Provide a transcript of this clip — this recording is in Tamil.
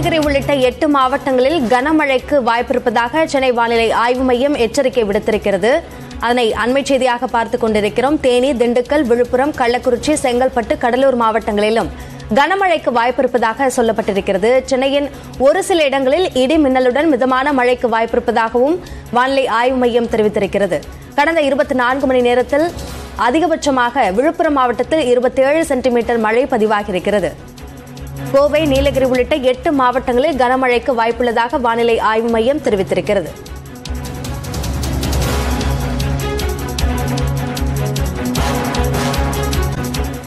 நீலகிரி உள்ளிட்ட எட்டு மாவட்டங்களில் கனமழைக்கு வாய்ப்பிருப்பதாக சென்னை வானிலை ஆய்வு மையம் எச்சரிக்கை விடுத்திருக்கிறது அதனை அண்மை செய்தியாக பார்த்துக் கொண்டிருக்கிறோம் தேனி திண்டுக்கல் விழுப்புரம் கள்ளக்குறிச்சி செங்கல்பட்டு கடலூர் மாவட்டங்களிலும் கனமழைக்கு வாய்ப்பிருப்பதாக சொல்லப்பட்டிருக்கிறது சென்னையின் ஒரு சில இடங்களில் இடி மின்னலுடன் மிதமான மழைக்கு வாய்ப்பிருப்பதாகவும் வானிலை ஆய்வு மையம் தெரிவித்திருக்கிறது கடந்த இருபத்தி நான்கு மணி நேரத்தில் அதிகபட்சமாக விழுப்புரம் மாவட்டத்தில் இருபத்தேழு சென்டிமீட்டர் மழை பதிவாகியிருக்கிறது கோவை நீலகிரி உள்ளிட்ட எட்டு மாவட்டங்களில் கனமழைக்கு வாய்ப்புள்ளதாக வானிலை ஆய்வு மையம் தெரிவித்திருக்கிறது